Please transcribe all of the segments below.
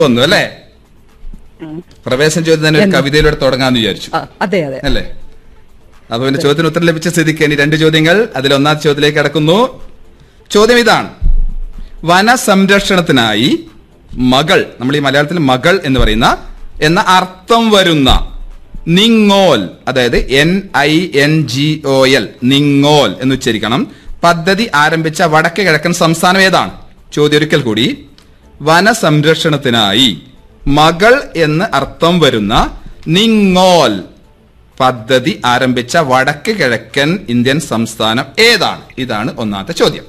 ഒന്നു അല്ലേ പ്രവേശന ചോദ്യം തന്നെ ഒരു കവിതയിലൂടെ തുടങ്ങാന്ന് വിചാരിച്ചു ആ, അതെ അതെ അല്ലേ അപ്പൊ പിന്നെ ചോദ്യത്തിന് ഉത്തരം ലഭിച്ച സ്ഥിതിക്ക് ഇനി രണ്ട് ചോദ്യങ്ങൾ അതിൽ ഒന്നാമത്തെ ചോദ്യത്തിലേക്ക് കടക്കുന്നു ചോദ്യം ഇതാണ് വനസംരക്ഷണത്തിനായി മകൾ നമ്മൾ ഈ മലയാളത്തിൽ മകൾ എന്ന് പറയുന്ന എന്ന അർത്ഥം വരുന്ന നിങ്ങോൽ അതായത് N I N G O L നിങ്ങോൽ എന്ന് ഉച്ചരിക്കണം പദ്ധതി ആരംഭിച്ച വടക്ക് കിഴക്കൻ സംസ്ഥാനം ഏതാണ് ചോദ്യം ഒരിക്കൽ കൂടി വനസംരക്ഷണത്തിനായി മകൾ എന്ന് അർത്ഥം വരുന്ന നിങ്ങോൽ പദ്ധതി ആരംഭിച്ച വടക്ക് കിഴക്കൻ ഇന്ത്യൻ സംസ്ഥാനം ഏതാണ് ഇതാണ് ഒന്നാമത്തെ ചോദ്യം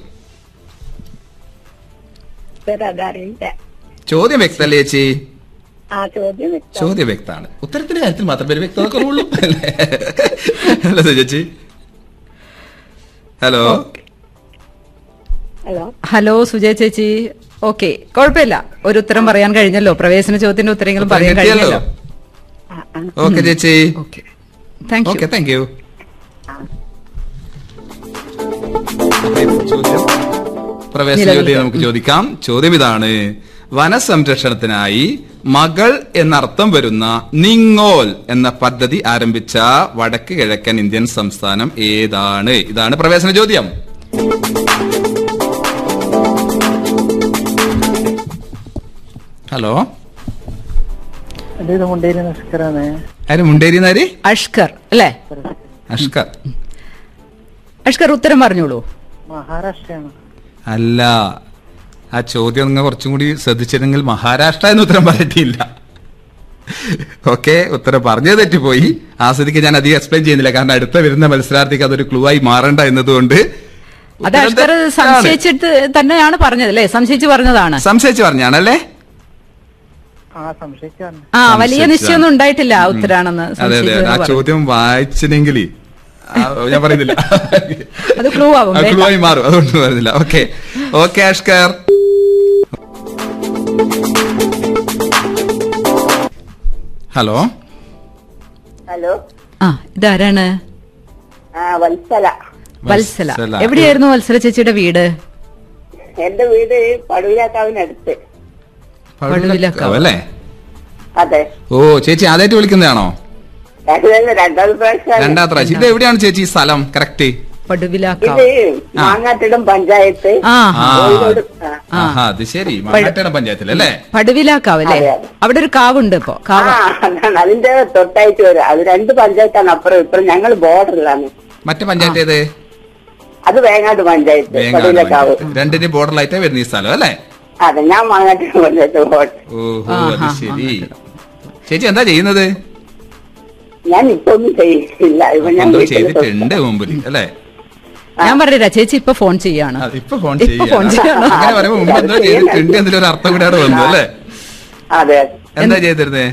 ഉത്തരം അതറിയില്ല ചോദ്യം വ്യക്തല്ലേ ചേച്ചി ആ ചോദ്യം വ്യക്തം. ചോദ്യം വ്യക്തമാണ് ഉത്തരത്തിന്റെ കാര്യത്തിൽ മാത്രമേ ഒരു വ്യക്തത കുറവുള്ളൂ അല്ലേ അല്ലേ ചേച്ചി ഹലോ ഹലോ ഹലോ സുജയ ചേച്ചി ഓക്കെ കുഴപ്പമില്ല ഒരു ഉത്തരം പറയാൻ കഴിഞ്ഞല്ലോ പ്രവേശന ചോദ്യത്തിന്റെ ഉത്തരങ്ങളും ഉത്തരം പറയാൻ കിട്ടിയല്ലോ കഴിഞ്ഞല്ലോ ആ ആ ഓക്കെ ചേച്ചി okay thank you okay thank you ആ. ചോദ്യം പ്രവേശന നിലവിൽ ചോദ്യം നമുക്ക് ചോദിക്കാം ചോദ്യം ഇതാണ് വനസംരക്ഷണത്തിനായി മകൾ എന്നർത്ഥം വരുന്ന നിങ്ങോൽ എന്ന പദ്ധതി ആരംഭിച്ച വടക്ക് കിഴക്കൻ ഇന്ത്യൻ സംസ്ഥാനം ഏതാണ് ഇതാണ് പ്രവേശന ചോദ്യം ഹലോ ഇത് മുണ്ടേരി നമസ്കാരമാണ് ആര് മുണ്ടേരിന്നാര് അഷ്കർ അല്ലേ അഷ്കർ അഷ്കർ ഉത്തരം പറഞ്ഞോളൂ മഹാരാഷ്ട്രയാണ് അല്ല ആ ചോദ്യം നിങ്ങൾ കുറച്ചും കൂടി ശ്രദ്ധിച്ചിരുന്നെങ്കിൽ മഹാരാഷ്ട്ര എന്ന് ഉത്തരം പറഞ്ഞിട്ടില്ല ഓക്കെ ഉത്തരം പറഞ്ഞത് തെറ്റിപ്പോയി ആ സ്ഥിതിക്ക് ഞാൻ അധികം എക്സ്പ്ലെയിൻ ചെയ്യുന്നില്ല കാരണം അടുത്ത വരുന്ന മത്സരാർത്ഥിക്ക് അതൊരു ക്ലൂ ആയി മാറണ്ട എന്നതുകൊണ്ട് അത് ഉത്തരം അഷ്കർ തെറ്റാണ്. സംശയിച്ചിട്ട് തന്നെയാണ് പറഞ്ഞത് അല്ലേ സംശയിച്ച് പറഞ്ഞതാണ് സംശയിച്ച് പറഞ്ഞാണല്ലേ ആ സംശയിച്ചാണ് ആ വലിയ സംശയിച്ചതാണ്. നിശ്ചയമൊന്നും ഉണ്ടായിട്ടില്ല ആ ഉത്തരാണെന്ന് അതെ അതെ സംശയിച്ചു ആ എന്ന് പറഞ്ഞു. ചോദ്യം വായിച്ചിനെങ്കിൽ ഞാൻ പറയുന്നില്ല അത് ക്ലൂ ആവും ആ വേണ്ട. ക്ലൂ ആയി മാറും അതുകൊണ്ട് പറയുന്നില്ല okay okay Ashkar hello hello ആ ഇതാരാണ് ആ വത്സല വത്സല വത്സല. എവിടെയായിരുന്നു വത്സല ചേച്ചിയുടെ വീട് എന്റെ വീട് പടുവിലാക്കാവിനടുത്ത് പടുവിലക്കാവ്. അല്ലേ അതെ ഓ ചേച്ചി ആദ്യമായിട്ട് വിളിക്കുന്നതാണോ രണ്ടാമത് രണ്ടാമത് പ്രാവശ്യം രണ്ടാം പ്രാവശ്യം ഇത് എവിടെയാണ് ചേച്ചി ഈ സ്ഥലം കറക്റ്റ് പടുവിലാക്കാവ് ഇത് മാങ്ങാട്ടിടം പഞ്ചായത്ത് ആ ആ കോഴിക്കോട് ആ, ആഹാ അത് ശരി മാങ്ങാട്ടേട പഞ്ചായത്തിൽ അല്ലേ പടുവിലാക്കാവ് അല്ലേ അതെ, അതെ. അവിടെ ഒരു കാവുണ്ട് ഇപ്പൊ ആ കാവ് അതാണ് അതിന്റെ തൊട്ടായിട്ട് വരും അത് രണ്ട് പഞ്ചായത്താണ് അപ്പുറം ഇപ്പുറം ഞങ്ങൾ ബോർഡറിലാണ് മറ്റു പഞ്ചായത്ത് ഏത് അത് വേങ്ങാട് പഞ്ചായത്ത് വേങ്ങാട് പടുവിലക്കാവ് പഞ്ചായത്ത്. രണ്ടിന്റെ ബോർഡറിലായിട്ടേ വരുന്ന ഈ സ്ഥലം അല്ലേ അതെ ഞാൻ മാങ്ങാട്ടിടം പഞ്ചായത്ത് ബോർഡ് ഓഹോ അത് ആഹാ, ശരി ചേച്ചി എന്താ ചെയ്യുന്നത് ഞാൻ ഇപ്പൊ ഒന്നും ചെയ്യില്ല ഇപ്പൊ ഞാൻ എന്തോ വീട്ടില് ചെയ്തിട്ടുണ്ട് മുമ്പിൽ അല്ലേ ഞാൻ പറഞ്ഞില്ല ചേച്ചി ഇപ്പൊ ഫോൺ ചെയ്യാണ് ആ, ഇപ്പൊ ഫോൺ ഇപ്പൊ ഫോൺ ചെയ്യാണ് ചെയ്യാണ്. അങ്ങനെ പറയുമ്പോ മുമ്പ് എന്തോ ചെയ്തിട്ടുണ്ട് എന്തെങ്കിലും ഒരു അർത്ഥം കൂടെ അവിടെ വന്നു അല്ലേ അതെ എന്താ ചെയ്തിരുന്നേ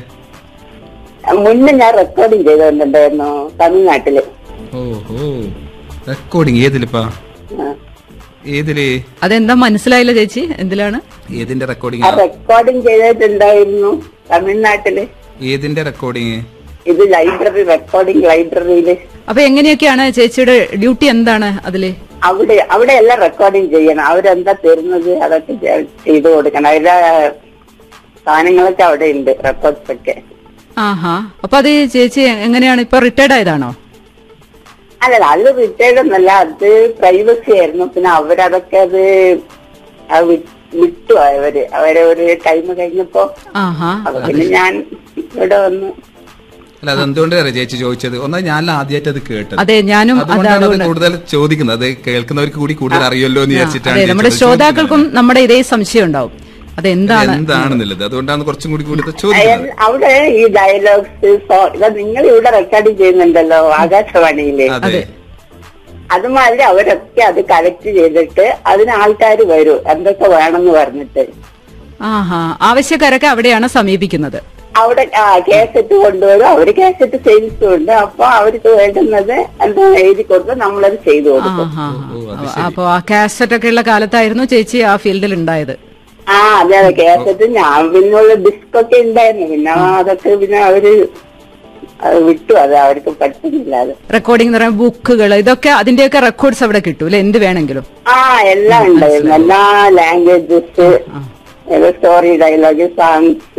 മുന്നേ ഞാൻ റെക്കോർഡിങ് ചെയ്തോണ്ടിണ്ടായിരുന്നു തമിഴ്നാട്ടില് ഓഹോ റെക്കോർഡിങ് ഏതിലിപ്പാ ആ. ഏതില് അതെന്താ മനസ്സിലായില്ല ചേച്ചി എന്തിലാണ് ഏതിന്റെ ആ റെക്കോർഡിംഗ് റെക്കോർഡിങ് ചെയ്തിട്ടുണ്ടായിരുന്നു തമിഴ്നാട്ടില് ഏതിന്റെ റെക്കോർഡിംഗ് ഇത് ലൈബ്രറി റെക്കോർഡിംഗ് ലൈബ്രറിയില് അപ്പൊ എങ്ങനെയൊക്കെയാണ് ചേച്ചിയുടെ ഡ്യൂട്ടി എന്താണ് അതില് അവിടെ അവിടെ എല്ലാം റെക്കോർഡിങ് ചെയ്യണം അവരെന്താ തരുന്നത് അതൊക്കെ ചെ- ചെയ്തു കൊടുക്കണം അവരുടെ സാധനങ്ങളൊക്കെ അവിടെ ഉണ്ട് റെക്കോർഡ്സ് ഒക്കെ ആഹാ അപ്പൊ അത് ചേച്ചി എങ്ങനെയാണ് ഇപ്പൊ റിട്ടയർഡ് ആയതാണോ അല്ലല്ല അത് റിട്ടയർഡ് ഒന്നല്ല അത് പ്രൈവസി ആയിരുന്നു പിന്നെ അവരതൊക്കെ അത് അത് വി- വിട്ടു അവര് അവരെ ഒരു ടൈം കഴിഞ്ഞപ്പോ ആഹാ അപ്പൊ പിന്നെ ഞാൻ ഇവിടെ വന്നു അല്ല അതെന്തുകൊണ്ട് അറിയാം ചേച്ചി ചോദിച്ചത് ഒന്നാ ഞാൻ ആദ്യമായിട്ട് അത് കേട്ടത് അതെ ഞാനും അതുകൊണ്ടാണ് അത് അതാണ് കൂടുതൽ ചോദിക്കുന്നത് അത് കേൾക്കുന്നവർക്ക് കൂടി കൂടുതൽ അറിയല്ലോ എന്ന് അതെ വിചാരിച്ചിട്ടാണ് നമ്മുടെ ചേച്ചി ശ്രോതാക്കൾക്കും നമ്മുടെ ഇതേ സംശയം ഉണ്ടാവും ചോദിക്കുന്നത്. അതെന്താണ് എന്താണെന്നുള്ളത് അതുകൊണ്ടാണ് കുറച്ചും കൂടി കൂടുതൽ ചോദിക്കുന്നത് അയൽ- അവിടെ ഈ ഡയലോഗ്സ് ഇത് നിങ്ങൾ ഇവിടെ റെക്കോർഡിങ് ചെയ്യുന്നുണ്ടല്ലോ ആകാശവാണിയില് അതെ അതുമാതിരി അവരൊക്കെ അത് കളക്ട് ചെയ്തിട്ട് അതിന് ആൾക്കാർ വരും എന്തൊക്കെ വേണമെന്ന് പറഞ്ഞിട്ട് ആഹാ ആവശ്യക്കാരൊക്കെ അവിടെയാണ് സമീപിക്കുന്നത് അവിടെ ആ കേസറ്റ് കൊണ്ടുവരും അവര് കേസറ്റ് സെയിൽസും ഉണ്ട് അപ്പൊ അവർക്ക് വേണ്ടുന്നത് എന്താ എഴുതി കൊടുത്ത് നമ്മളത് ചെയ്തു കൊടുക്കും ആഹാ ഓ, അത് അപ്പൊ ആ കാസറ്റ് ഒക്കെ ഉള്ള കാലത്തായിരുന്നു ചേച്ചി ആ ഫീൽഡിൽ ഉണ്ടായത് ആ അതെ അതെ കേസറ്റ് ഞാൻ പിന്നുള്ള ഡിസ്ക് ഒക്കെ ഉണ്ടായിരുന്നു പിന്നെ അതൊക്കെ പിന്നെ അവര് അത് വിട്ടു അത് അവർക്ക് പറ്റുന്നില്ല അത് റെക്കോർഡിംഗ് എന്ന് പറയുമ്പോൾ ബുക്കുകൾ ഇതൊക്കെ അതിന്റെയൊക്കെ റെക്കോർഡ്സ് അവിടെ കിട്ടും അല്ലെ എന്ത് വേണമെങ്കിലും ആ എല്ലാം ഉണ്ടായിരുന്നു എല്ലാ ലാംഗ്വേജസ് ഏതോ സ്റ്റോറി ഡയലോഗ് സാങ്